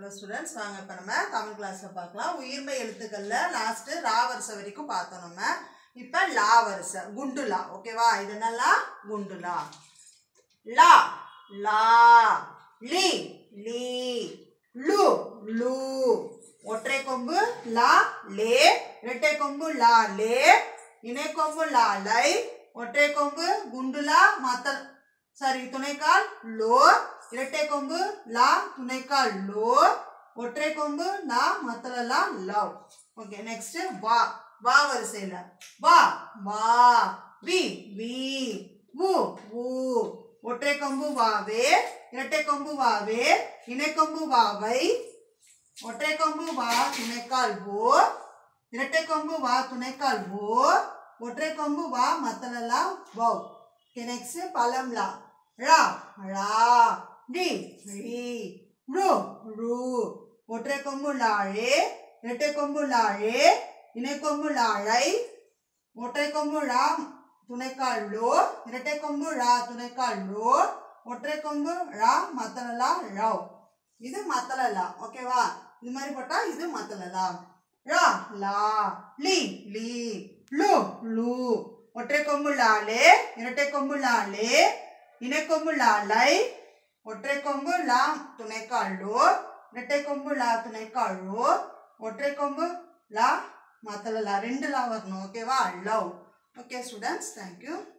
hello students வாங்க இப்போ நம்ம தமிழ் கிளாஸில் பார்க்கலாம் உயிர்மை எழுத்துக்களில் லாஸ்ட்டு ரா வரிசை வரைக்கும் பார்த்தோம் நம்ம இப்போ லா வரிசை குண்டு லா ஓகேவா இது என்னலாம் குண்டு லா லா லா லி லி லு லு ஒற்றை கொம்பு லா லே இரட்டை கொம்பு லா லே இணை கொம்பு லா லை ஒற்றை கொம்பு குண்டுலா மத்த சாரி துணைக்கால் லோ இரட்டை கொம்பு லா துணைக்கால் லோ ஒற்றை கொம்பு லா மத்தலலா லவ் ஓகே நெக்ஸ்ட் வா வா வரிசையில் வா வா வி வி வு வு ஒற்றை கொம்பு வாவே இரட்டை கொம்பு வாவே இணை கொம்பு வாவை ஒற்றை கொம்பு வா துணைக்கால் ஓ இரட்டை கொம்பு வா துணைக்கால் ஓ ஒற்றை கொம்பு வா மத்தலலா வவ் ஓகே நெக்ஸ்ட் பழம்லா ரா ரா டி ரி ரு ரு ஒற்றை கொம்பு லாழே இரட்டை கொம்பு லாழே இணை கொம்பு லாழை ஒற்றை கொம்பு ரா துணைக்கால் லோ இரட்டை கொம்பு ரா துணைக்கால் லோ ஒற்றை கொம்பு ரா மத்தலலா ரவ் இது மத்தலலா ஓகேவா இது மாதிரி போட்டா இது மத்தலலா ரா லா லி லி லு லு ஒற்றை கொம்பு லாலே இரட்டை கொம்பு லாலே இணை கொம்பு லாலை ஒற்றை கொம்பு லா துணைக்கால் லோ இரட்டை கொம்பு லா துணைக்கால் லோ ஒற்றை கொம்பு லா மத்தலலா ரெண்டு லா வரணும் ஓகேவா லவ் ஓகே ஸ்டூடெண்ட்ஸ் தேங்க்யூ